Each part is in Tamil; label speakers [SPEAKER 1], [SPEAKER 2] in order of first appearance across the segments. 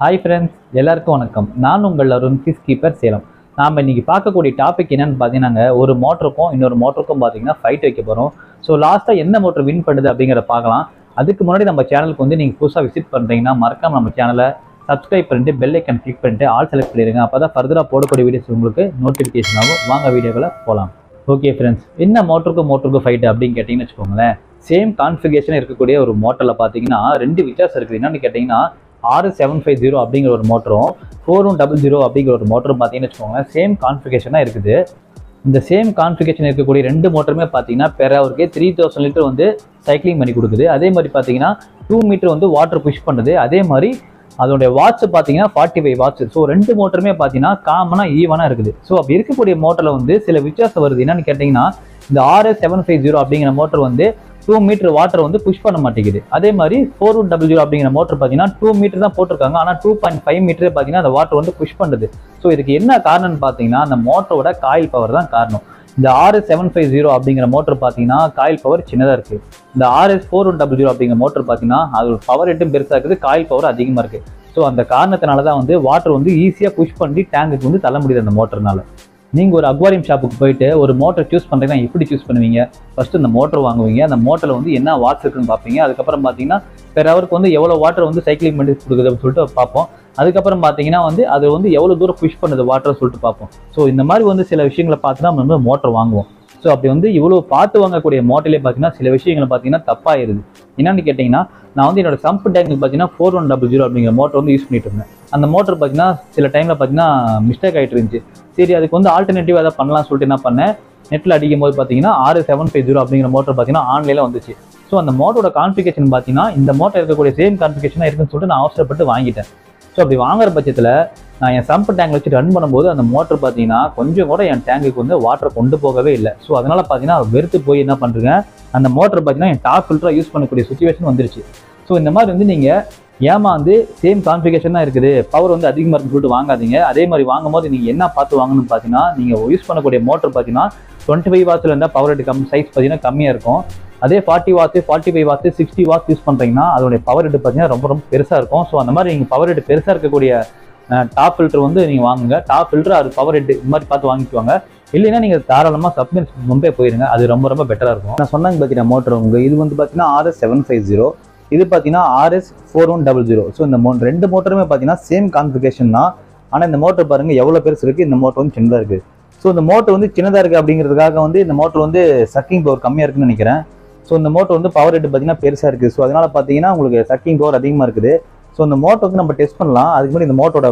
[SPEAKER 1] ஹாய் ஃப்ரெண்ட்ஸ் எல்லாருக்கும் வணக்கம் நான் உங்கள் அருண் ஃபிஸ் கீப்பர் சேலம் நாம் இன்னைக்கு பார்க்கக்கூடிய டாபிக் என்னன்னு பார்த்தீங்கன்னா ஒரு மோட்டருக்கும் இன்னொரு மோட்டருக்கும் பார்த்தீங்கன்னா ஃபைட் வைக்க போகிறோம் ஸோ லாஸ்ட்டாக எந்த மோட்டர் வின் பண்ணுது அப்படிங்கிறத பார்க்கலாம் அதுக்கு முன்னாடி நம்ம சேனலுக்கு வந்து நீங்கள் புதுசாக விசிட் பண்ணுறீங்கன்னா மறக்காம நம்ம சேனலை சப்ஸ்கிரைப் பண்ணிட்டு பெல் ஐக்கன் கிளிக் பண்ணிட்டு ஆல் செலக்ட் பண்ணிடுங்க அப்போ தான் ஃபர்தராக போடக்கூடிய வீடியோஸ் உங்களுக்கு நோட்டிஃபிகேஷன் ஆகும் வாங்க வீடியோக்களை போகலாம் ஓகே ஃப்ரெண்ட்ஸ் என்ன மோட்டருக்கும் மோட்டருக்கும் ஃபைட் அப்படின்னு கேட்டிங்கன்னு வச்சுக்கோங்களேன் சேம் கான்ஃபிகேஷன் இருக்கக்கூடிய ஒரு மோட்டரில் பார்த்தீங்கன்னா ரெண்டு வித்தியாசம் இருக்குது என்னன்னு கேட்டிங்கன்னா ஆறு செவன் ஃபைவ் ஜீரோ அப்படிங்கிற ஒரு மோட்டரும் ஃபோர் ஒன் டபுள் ஜீரோ அப்படிங்கிற ஒரு மோட்டரும் பார்த்தீங்கன்னு வச்சுக்கோங்களேன் சேம் கான்ஃபிகேஷனாக இருக்குது இந்த சேம் கான்ஃபிகேஷன் இருக்கக்கூடிய ரெண்டு மோட்டருமே பார்த்தீங்கன்னா பெர் ஹவருக்கு த்ரீ தௌசண்ட் லிட்டர் வந்து சைக்கிளிங் பண்ணி கொடுக்குது அதே மாதிரி பார்த்தீங்கன்னா டூ மீட்டர் வந்து வாட்டர் புஷ் பண்ணுது அதே மாதிரி அதோடைய வாட்ச் பார்த்தீங்கன்னா ஃபார்ட்டி ஃபைவ் வாட்ச் ஸோ ரெண்டு மோட்டருமே பார்த்தீங்கன்னா காமனாக ஈவனாக இருக்குது ஸோ அப்படி இருக்கக்கூடிய மோட்டரில் வந்து சில வித்தியாசம் வருது என்னன்னு கேட்டிங்கன்னா இந்த ஆர்எஸ் செவன் ஃபைவ் ஜீரோ அப்படிங்கிற மோட்டர் வந்து டூ மீட்டர் வாட்டர் வந்து புஷ் பண்ண மாட்டேங்குது அதே மாதிரி ஃபோர் ஒன் டபுள் ஜீரோ அப்படிங்கிற மோட்டர் பார்த்தீங்கன்னா டூ மீட்டர் தான் போட்டிருக்காங்க ஆனால் டூ பாயிண்ட் ஃபைவ் மீட்டர் பார்த்தீங்கன்னா அந்த வாட்டர் வந்து புஷ் பண்ணுது ஸோ இதுக்கு என்ன காரணம்னு பார்த்தீங்கன்னா அந்த மோட்டரோட காயில் பவர் தான் காரணம் இந்த ஆர்எஸ் செவன் ஃபைவ் ஜீரோ அப்படிங்கிற மோட்டர் பார்த்தீங்கன்னா காயில் பவர் சின்னதாக இருக்குது இந்த RS four one double zero அப்படிங்கிற மோட்டர் பார்த்தீங்கன்னா அது பவர் ரேட்டும் பெருசாக இருக்குது காயில் பவர் அதிகமாக இருக்குது ஸோ அந்த காரணத்தினால தான் வந்து வாட்டர் வந்து ஈஸியாக புஷ் பண்ணி டேங்குக்கு வந்து தள்ள முடியுது அந்த மோட்டர்னால நீங்கள் ஒரு அக்வாரியம் ஷாப்புக்கு போயிட்டு ஒரு மோட்டர் சூஸ் பண்ணுறீங்கன்னா எப்படி சூஸ் பண்ணுவீங்க ஃபர்ஸ்ட் இந்த மோட்டர் வாங்குவீங்க அந்த மோட்டரில் வந்து என்ன வாட்ஸ் இருக்குன்னு பார்ப்பீங்க அதுக்கப்புறம் பார்த்தீங்கன்னா பெர் ஹவருக்கு வந்து எவ்வளோ வாட்டர் வந்து சைக்கிளிங் பண்ணி கொடுக்குது அப்படின்னு சொல்லிட்டு பார்ப்போம் அதுக்கப்புறம் பார்த்தீங்கன்னா வந்து அது வந்து எவ்வளோ தூரம் புஷ் பண்ணுது வாட்டர் சொல்லிட்டு பார்ப்போம் ஸோ இந்த மாதிரி வந்து சில விஷயங்களை பார்த்து தான் நம்ம வந்து மோட்டர் வாங்குவோம் ஸோ அப்படி வந்து இவ்வளோ பார்த்து வாங்கக்கூடிய மோட்டர்லேயே பார்த்தீங்கன்னா சில விஷயங்கள் பார்த்தீங்கன்னா தப்பாயிருது என்னன்னு கேட்டிங்கன்னா நான் வந்து என்னோட சம்ப் டேங்க்கு பார்த்தீங்கன்னா ஃபோர் ஒன் டபுள் ஜீரோ அப்படிங்கிற மோட்டர் வந்து யூஸ் பண்ணிட்டு இருந்தேன் அந்த மோட்டர் பார்த்தீங்கன்னா சில டைமில் பார்த்தீங்கன்னா மிஸ்டேக் ஆகிட்டு இருந்துச்சு சரி அதுக்கு வந்து ஆல்டர்னேட்டிவ் எதாவது பண்ணலாம்னு சொல்லிட்டு என்ன பண்ணேன் நெட்டில் அடிக்கும் போது பார்த்தீங்கன்னா ஆறு செவன் ஃபைவ் ஜீரோ அப்படிங்கிற மோட்டர் பார்த்தீங்கன்னா ஆன்லைனில் வந்துச்சு ஸோ அந்த மோட்டரோட கான்ஃபிகேஷன் பார்த்தீங்கன்னா இந்த மோட்டர் இருக்கக்கூடிய சேம் கான்ஃபிகேஷனாக இருக்குன்னு சொல்லிட்டு நான் அவசரப்பட்டு வாங்கிட்டேன் ஸோ அப்படி வாங்குற பட்சத்தில் நான் என் சம்ப் டேங்க் வச்சு ரன் பண்ணும்போது அந்த மோட்டர் பார்த்தீங்கன்னா கொஞ்சம் கூட என் டேங்குக்கு வந்து வாட்டர் கொண்டு போகவே இல்லை ஸோ அதனால பார்த்தீங்கன்னா வெறுத்து போய் என்ன பண்ணுறேங்க அந்த மோட்டர் பார்த்தீங்கன்னா என் டாப் ஃபில்டராக யூஸ் பண்ணக்கூடிய சுச்சுவேஷன் வந்துருச்சு ஸோ இந்த மாதிரி வந்து நீங்கள் ஏமாந்து சேம் கான்ஃபிகேஷன் தான் இருக்குது பவர் வந்து அதிகமாக இருக்குன்னு சொல்லிட்டு வாங்காதீங்க அதே மாதிரி வாங்கும் போது நீங்கள் என்ன பார்த்து வாங்கணும்னு பார்த்தீங்கன்னா நீங்கள் யூஸ் பண்ணக்கூடிய மோட்டர் பார்த்தீங்கன்னா டுவெண்ட்டி ஃபைவ் வாட்ஸில் இருந்தால் பவர் ரேட் கம் சைஸ் பார்த்தீங்கன்னா கம்மியாக இருக்கும் அதே forty watts forty five watts sixty watts use பண்ணுறீங்கன்னா அதோடைய பவர் ரேட் பார்த்தீங்கன்னா ரொம்ப ரொம்ப பெருசாக இருக்கும் ஸோ அந்த மாதிரி நீங்கள் பவர் ரேட் பெருசாக இருக்கக்கூடிய டாப் ஃபில்டர் வந்து நீங்கள் வாங்குங்க டாப் ஃபில்டர் அது பவர் ரேட் இந்த மாதிரி பார்த்து வாங்கிக்குவாங்க இல்லைன்னா நீங்கள் தாராளமாக சப்மென்ஸ் மும்பே போயிருங்க அது ரொம்ப ரொம்ப பெட்டராக இருக்கும் நான் சொன்னாங்க பார்த்தீங்கன்னா மோட்டர் உங்க இது வந்து பார்த்தீங்கன்னா ஆர்எஸ் செவன் ஃபைவ் ஜீரோ இது பார்த்தீங்கன்னா RS four one double zero so இந்த மோ ரெண்டு மோட்டருமே பார்த்தீங்கன்னா சேம் கான்ஃபிகேஷன் தான் ஆனால் இந்த மோட்டர் பாருங்க எவ்வளோ பெருசு இருக்குது இந்த மோட்டர் வந்து சின்னதாக இருக்குது ஸோ இந்த மோட்டர் வந்து சின்னதாக இருக்குது அப்படிங்கிறதுக்காக வந்து இந்த மோட்டர் வந்து சக்கிங் பவர் கம்மியாக இருக்குன்னு நினைக்கிறேன் ஸோ இந்த மோட்டர் வந்து பவர் ரேட் பார்த்தீங்கன்னா பெருசாக இருக்குது ஸோ அதனால் பார்த்தீங்கன்னா உங்களுக்கு சக்கிங் பவர் அதிகமாக இருக்குது ஸோ இந்த மோட்டர் வந்து நம்ம டெஸ்ட் பண்ணலாம் அதுக்கு முன்னாடி இந்த மோட்டரோட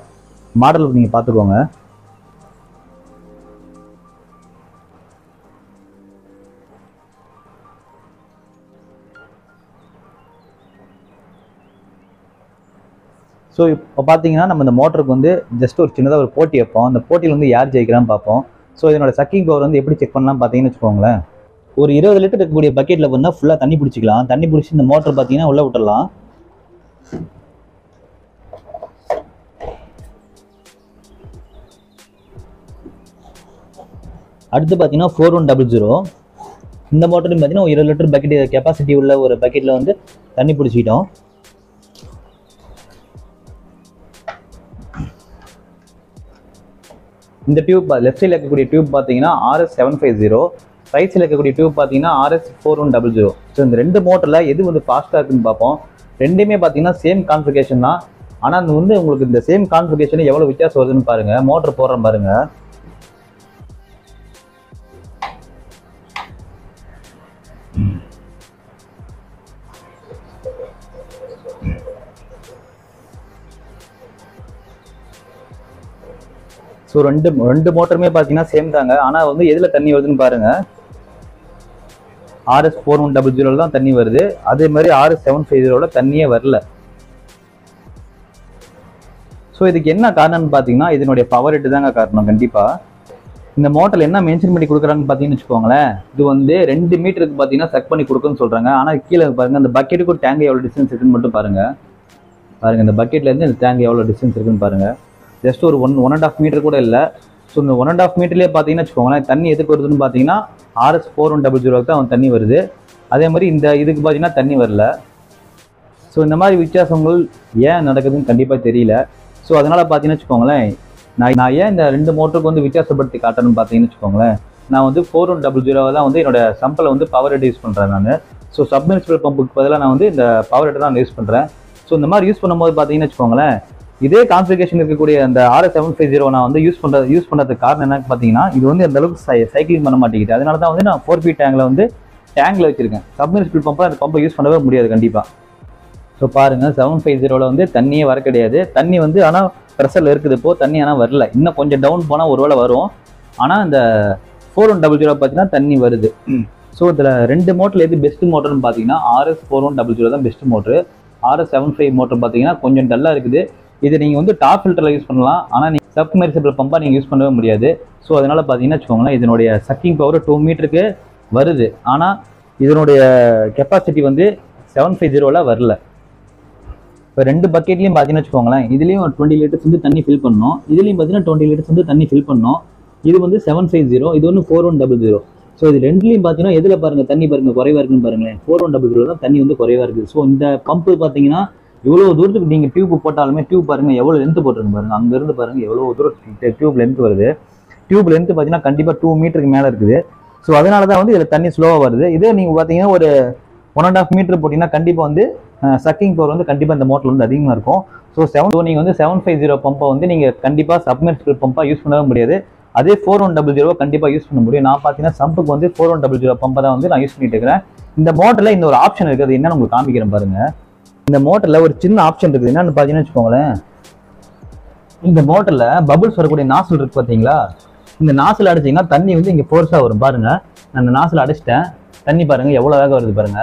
[SPEAKER 1] மாடல் நீங்கள் பார்த்துக்கோங்க ஸோ இப்போ பார்த்தீங்கன்னா நம்ம இந்த மோட்டருக்கு வந்து ஜஸ்ட் ஒரு சின்னதாக ஒரு போட்டி வைப்போம் அந்த போட்டியில் வந்து யார் ஜெயிக்கிறான்னு பார்ப்போம் ஸோ இதனோட சக்கிங் பவர் வந்து எப்படி செக் பண்ணலாம் பார்த்தீங்கன்னு வச்சுக்கோங்களேன் ஒரு இருபது லிட்டர் இருக்கக்கூடிய பக்கெட்டில் பண்ணால் ஃபுல்லாக தண்ணி பிடிச்சிக்கலாம் தண்ணி பிடிச்சி இந்த மோட்டர் பார்த்தீங்கன்னா உள்ளே விட்டுறலாம் அடுத்து பார்த்தீங்கன்னா ஃபோர் ஒன் டபுள் ஜீரோ இந்த மோட்டரும் பார்த்தீங்கன்னா ஒரு இருபது லிட்டர் பக்கெட் கெப்பாசிட்டி உள்ள ஒரு பக்கெட்டில் வந்து தண்ணி பிடிச்சிக்கிட்டோம் இந்த டியூப் லெஃப்ட் சைடில் இருக்கக்கூடிய டியூப் பார்த்தீங்கன்னா RS seven five zero right சைடில் இருக்கக்கூடிய டியூப் பார்த்தீங்கன்னா RS four one double zero so இந்த ரெண்டு மோட்டரில் எது வந்து ஃபாஸ்ட்டாக இருக்குன்னு பார்ப்போம் ரெண்டுமே பார்த்தீங்கன்னா சேம் கான்ஃபிகேஷன் தான் ஆனால் அது வந்து உங்களுக்கு இந்த சேம் கான்ஃபிகேஷன் எவ்வளோ வித்தியாசம் வருதுன்னு பாருங்க மோட்டர் போடுறேன் பாருங்க ஸோ ரெண்டு ரெண்டு மோட்டருமே பார்த்தீங்கன்னா சேம் தாங்க ஆனால் வந்து எதில் தண்ணி வருதுன்னு பாருங்க ஆர்எஸ் ஃபோர் ஒன் டபுள் ஜீரோவில் தான் தண்ணி வருது அதே மாதிரி ஆர்எஸ் செவன் ஃபைவ் ஜீரோவில் தண்ணியே வரல ஸோ இதுக்கு என்ன காரணம்னு பார்த்தீங்கன்னா இதனுடைய பவர் ரேட்டு தாங்க காரணம் கண்டிப்பாக இந்த மோட்டரில் என்ன மென்ஷன் பண்ணி கொடுக்குறாங்கன்னு பார்த்தீங்கன்னு வச்சுக்கோங்களேன் இது வந்து ரெண்டு மீட்டருக்கு பார்த்தீங்கன்னா செக் பண்ணி கொடுக்குன்னு சொல்கிறாங்க ஆனால் கீழே பாருங்க அந்த பக்கெட்டுக்கும் டேங்க் எவ்வளோ டிஸ்டன்ஸ் இருக்குன்னு மட்டும் பாருங்க பாருங்க இந்த பக்கெட்லேருந்து இந்த டேங்க் எவ்வளோ டிஸ்டன்ஸ் இருக்குன்னு பாருங்க ஜஸ்ட் ஒரு one one and half metre கூட இல்லை ஸோ இந்த ஒன் அண்ட் ஆஃப் மீட்டர்லேயே பார்த்தீங்கன்னா வச்சுக்கோங்களேன் தண்ணி எதுக்கு வருதுன்னு பார்த்தீங்கன்னா ஆர்எஸ் ஃபோர் ஒன் டபுள் ஜீரோக்கு தான் தண்ணி வருது அதே மாதிரி இந்த இதுக்கு பார்த்தீங்கன்னா தண்ணி வரல ஸோ இந்த மாதிரி வித்தியாசங்கள் ஏன் நடக்குதுன்னு கண்டிப்பாக தெரியல ஸோ அதனால் பார்த்தீங்கன்னு வச்சுக்கோங்களேன் நான் நான் ஏன் இந்த ரெண்டு மோட்டருக்கு வந்து வித்தியாசப்படுத்தி காட்டணும்னு பார்த்தீங்கன்னு வச்சுக்கோங்களேன் நான் வந்து ஃபோர் ஒன் டபுள் ஜீரோ தான் வந்து என்னோட சம்பில் வந்து பவர் ஹெட் யூஸ் பண்ணுறேன் நான் ஸோ சப்மினிஸ்பிள் பம்புக்கு பதிலாக நான் வந்து இந்த பவர் ஹெட் தான் யூஸ் பண்ணுறேன் ஸோ இந்த மாதிரி யூஸ் பண்ணும்போது பார்த்தீங்கன்னு வச்சுக்கோங்களேன் இதே கான்ஃபிகேஷன் இருக்கக்கூடிய அந்த ஆர்எஸ் செவன் ஃபைவ் ஜீரோ நான் வந்து யூஸ் பண்ணுறது யூஸ் பண்ணுறதுக்கு காரணம் என்னன்னு பார்த்தீங்கன்னா இது வந்து அந்த அளவுக்கு சை சைக்கிளிங் பண்ண மாட்டேங்குது அதனால தான் வந்து நான் ஃபோர் ஃபீட் டேங்கில் வந்து டேங்கில் வச்சிருக்கேன் சப்மினிஸ்பிள் பம்பை அந்த பம்பை யூஸ் பண்ணவே முடியாது கண்டிப்பாக ஸோ பாருங்க செவன் ஃபைவ் ஜீரோவில் வந்து தண்ணியே வர கிடையாது தண்ணி வந்து ஆனால் ப்ரெஷரில் இருக்குது இப்போ தண்ணி ஆனால் வரல இன்னும் கொஞ்சம் டவுன் போனால் ஒருவேளை வரும் ஆனால் இந்த ஃபோர் ஒன் டபுள் ஜீரோ பார்த்தீங்கன்னா தண்ணி வருது ஸோ இதில் ரெண்டு மோட்டரில் எது பெஸ்ட் மோட்டர்னு பார்த்தீங்கன்னா RS four one double zero தான் best motor RS seven five motor பார்த்தீங்கன்னா கொஞ்சம் டல்லாக இருக்குது இது நீங்கள் வந்து டாப் ஃபில்டரில் யூஸ் பண்ணலாம் ஆனால் நீங்கள் சப்மர்சிபிள் பம்பாக நீங்கள் யூஸ் பண்ணவே முடியாது ஸோ அதனால் பார்த்தீங்கன்னா வச்சுக்கோங்களேன் இதனுடைய சக்கிங் பவர் டூ மீட்டருக்கு வருது ஆனால் இதனுடைய கெப்பாசிட்டி வந்து செவன் ஃபைவ் ஜீரோவில் வரல இப்போ ரெண்டு பக்கெட்லையும் பார்த்தீங்கன்னு வச்சுக்கோங்களேன் இதுலேயும் ஒரு டுவெண்ட்டி லிட்டர்ஸ் வந்து தண்ணி ஃபில் பண்ணோம் இதுலேயும் பார்த்தீங்கன்னா டுவெண்ட்டி லிட்டர்ஸ் வந்து தண்ணி ஃபில் பண்ணோம் இது வந்து செவன் ஃபைவ் ஜீரோ இது வந்து four one double zero so இது ரெண்டுலையும் பார்த்தீங்கன்னா எதில் பாருங்க தண்ணி பாருங்க குறைவா இருக்குன்னு பாருங்களேன் ஃபோர் ஒன் டபுள் ஜீரோ தான் தண்ணி வந்து குறைவா இருக்குது ஸோ இந்த பம்பு பார்த்தீங்கன்னா இவ்வளோ தூரத்துக்கு நீங்கள் டியூப் போட்டாலுமே டியூப் பாருங்க எவ்வளோ லென்த் போட்டுருங்க பாருங்க அங்கேருந்து பாருங்க எவ்வளோ தூரம் டியூப் லென்த் வருது டியூப் லென்த் பார்த்தீங்கன்னா கண்டிப்பாக டூ மீட்டருக்கு மேலே இருக்குது ஸோ அதனால தான் வந்து இதில் தண்ணி ஸ்லோவாக வருது இதே நீங்கள் பார்த்தீங்கன்னா ஒரு ஒன் அண்ட் ஆஃப் மீட்டர் போட்டிங்கன்னா கண்டிப்பாக வந்து சக்கிங் பவர் வந்து கண்டிப்பாக இந்த மோட்டர் வந்து அதிகமாக இருக்கும் ஸோ செவன் நீங்கள் வந்து செவன் ஃபைவ் ஜீரோ பம்பை வந்து நீங்கள் கண்டிப்பாக சப்மெர்சிபிள் பம்பாக யூஸ் பண்ணவே முடியாது அதே ஃபோர் ஒன் டபுள் ஜீரோ கண்டிப்பாக யூஸ் பண்ண முடியும் நான் பார்த்தீங்கன்னா சம்புக்கு வந்து ஃபோர் ஒன் டபுள் ஜீரோ பம்பை தான் வந்து நான் யூஸ் பண்ணிட்டு இருக்கிறேன் இந்த மோட்டரில் இந்த ஒரு ஆப்ஷன் இருக்குது அது என்னன்னு உங்களுக்கு காமிக்கிறேன் பாருங்க இந்த மோட்டரில் ஒரு சின்ன ஆப்ஷன் இருக்குது என்னன்னு பார்த்தீங்கன்னு வச்சுக்கோங்களேன் இந்த மோட்டரில் பபுள்ஸ் வரக்கூடிய நாசல் இருக்கு பார்த்தீங்களா இந்த நாசில் அடிச்சிங்கன்னா தண்ணி வந்து இங்கே ஃபோர்ஸாக வரும் பாருங்க நான் இந்த நாசில் அடிச்சிட்டேன் தண்ணி பாருங்க எவ்வளோ வேகம் வருது பாருங்க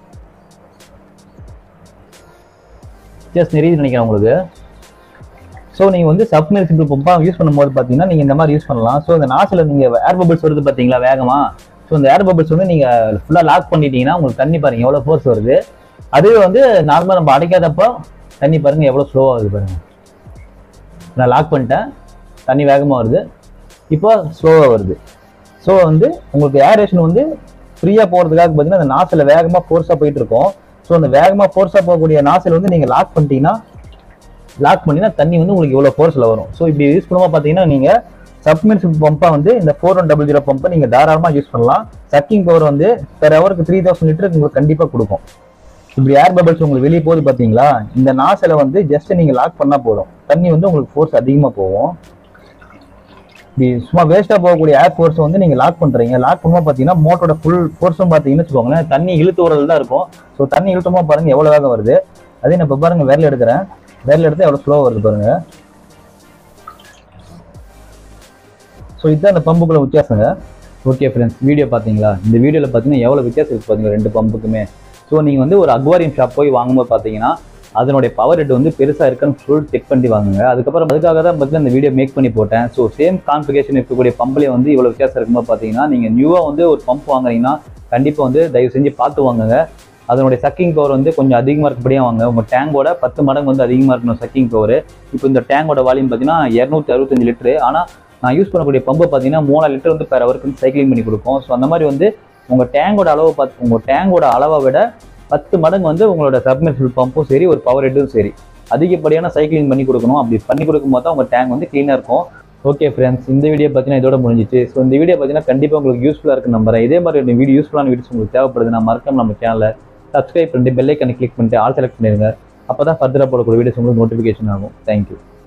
[SPEAKER 1] ஜஸ்ட் நிறைய நினைக்கிறேன் உங்களுக்கு ஸோ நீங்கள் வந்து சப்மெர்சிபிள் பம்பாக யூஸ் பண்ணும்போது பார்த்தீங்கன்னா நீங்கள் இந்த மாதிரி யூஸ் பண்ணலாம் ஸோ இந்த நாசில் நீங்கள் ஏர் பபிள்ஸ் வருது பார்த்தீங்களா வேகமாக ஸோ இந்த ஏர் பபிள்ஸ் வந்து நீங்கள் ஃபுல்லாக லாக் பண்ணிட்டீங்கன்னா உங்களுக்கு தண்ணி பாருங்க எவ்வளோ ஃபோர்ஸ் வருது அதுவே வந்து நார்மலாக நம்ம அடைக்காதப்போ தண்ணி பாருங்க எவ்வளோ ஸ்லோவாக வருது பாருங்க நான் லாக் பண்ணிட்டேன் தண்ணி வேகமாக வருது இப்போ ஸ்லோவாக வருது ஸோ வந்து உங்களுக்கு ஏரேஷன் வந்து ஃப்ரீயாக போகிறதுக்காக பார்த்தீங்கன்னா அந்த நாசில் வேகமாக ஃபோர்ஸாக போயிட்டு இருக்கும் ஸோ அந்த வேகமாக ஃபோர்ஸாக போகக்கூடிய நாசில் வந்து நீங்கள் லாக் பண்ணிட்டீங்கன்னா லாக் பண்ணினா தண்ணி வந்து உங்களுக்கு இவ்வளோ ஃபோர்ஸில் வரும் ஸோ இப்படி யூஸ் பண்ணும்போது பார்த்தீங்கன்னா நீங்கள் சப்மெர்சிபிள் பம்பை வந்து இந்த ஃபோர் ஒன் டபுள் ஜீரோ பம்பை நீங்கள் தாராளமாக யூஸ் பண்ணலாம் சக்கிங் பவர் வந்து பெர் ஹவருக்கு த்ரீ தௌசண்ட் லிட்டருக்கு உங்களுக்கு கண்டிப்பாக கொடுக்கும் இப்படி ஏர் பபிள்ஸ் உங்களுக்கு வெளியே போகுது பார்த்தீங்களா இந்த நாசில வந்து ஜஸ்ட் நீங்கள் லாக் பண்ணால் போதும் தண்ணி வந்து உங்களுக்கு ஃபோர்ஸ் அதிகமாக போகும் இப்படி சும்மா வேஸ்ட்டாக போகக்கூடிய ஏர் ஃபோர்ஸ் வந்து நீங்கள் லாக் பண்ணுறீங்க லாக் பண்ணும்போது பார்த்தீங்கன்னா மோட்டரோட ஃபுல் ஃபோர்ஸும் பார்த்தீங்கன்னு வச்சுக்கோங்களேன் தண்ணி இழுத்து வரது தான் இருக்கும் ஸோ தண்ணி இழுத்துமா பாருங்க எவ்வளோ வேகம் வருது அதே நான் இப்போ பாருங்க விரல் எடுக்கிறேன் விரல் எடுத்து எவ்வளோ ஸ்லோவாக வருது பாருங்க ஸோ இதுதான் இந்த பம்புக்குள்ள வித்தியாசங்க ஓகே ஃப்ரெண்ட்ஸ் வீடியோ பார்த்தீங்களா இந்த வீடியோவில் பார்த்தீங்கன்னா எவ்வளோ வித்தியாசம் இருக்குது பார்த்தீங்க ரெண்டு பம்புக்குமே ஸோ நீங்கள் வந்து ஒரு அக்வாரியம் ஷாப் போய் வாங்கும்போது பார்த்தீங்கன்னா அதனுடைய பவர் ஹெட் வந்து பெருசாக இருக்குன்னு ஃபுல் செக் பண்ணி வாங்குங்க அதுக்கப்புறம் அதுக்காக தான் பார்த்தீங்கன்னா இந்த வீடியோ மேக் பண்ணி போட்டேன் ஸோ சேம் கான்ஃபிகேஷன் இருக்கக்கூடிய பம்ப்லேயே வந்து இவ்வளோ வித்தியாசம் இருக்கும்போது பார்த்தீங்கன்னா நீங்கள் நியூவாக வந்து ஒரு பம்ப் வாங்குறீங்கன்னா கண்டிப்பாக வந்து தயவு செஞ்சு பார்த்து வாங்குங்க அதனுடைய சக்கிங் பவர் வந்து கொஞ்சம் அதிகமாக இருக்கபடியாக வாங்க உங்கள் டேங்கோட பத்து மடங்கு வந்து அதிகமாக இருக்கணும் சக்கிங் பவர் இப்போ இந்த டேங்கோட வால்யூம் பார்த்தீங்கன்னா இரநூத்தி அறுபத்தஞ்சு லிட்டரு ஆனால் நான் யூஸ் பண்ணக்கூடிய பம்பு பார்த்தீங்கன்னா மூணு லிட்டர் வந்து பெர் ஹவருக்கு வந்து சைக்கிளிங் பண்ணி கொடுக்கும் ஸோ அந்த மாதிரி வந்து உங்கள் டேங்கோட அளவை பார்த்து உங்கள் டேங்கோட அளவை விட பத்து மடங்கு வந்து உங்களோட சப்மெர்சிபிள் பம்பும் சரி ஒரு பவர் ஹெட்டும் சரி அதிகப்படியான சைக்கிளிங் பண்ணி கொடுக்கணும் அப்படி பண்ணி கொடுக்கும்போது தான் உங்கள் டேங்க் வந்து க்ளீனாக இருக்கும் ஓகே ஃப்ரெண்ட்ஸ் இந்த வீடியோ பார்த்தீங்கன்னா இதோட முடிஞ்சிச்சு ஸோ இந்த வீடியோ பார்த்தீங்கன்னா கண்டிப்பாக உங்களுக்கு யூஸ்ஃபுல்லாக இருக்கு நம்புறேன் இதே மாதிரி ஒரு வீடியோ யூஸ்ஃபுல்லான வீடியோஸ் உங்களுக்கு தேவைப்படுது நான் மறக்காம நம்ம சேனலை சப்ஸ்கிரைப் பண்ணிட்டு பெல் ஐக்கனை கிளிக் பண்ணிட்டு ஆல் செலக்ட் பண்ணிடுங்க அப்போ தான் ஃபர்தராக போடக்கூடிய வீடியோஸ் உங்களுக்கு நோட்டிஃபிகேஷன் ஆகும் தேங்க்யூ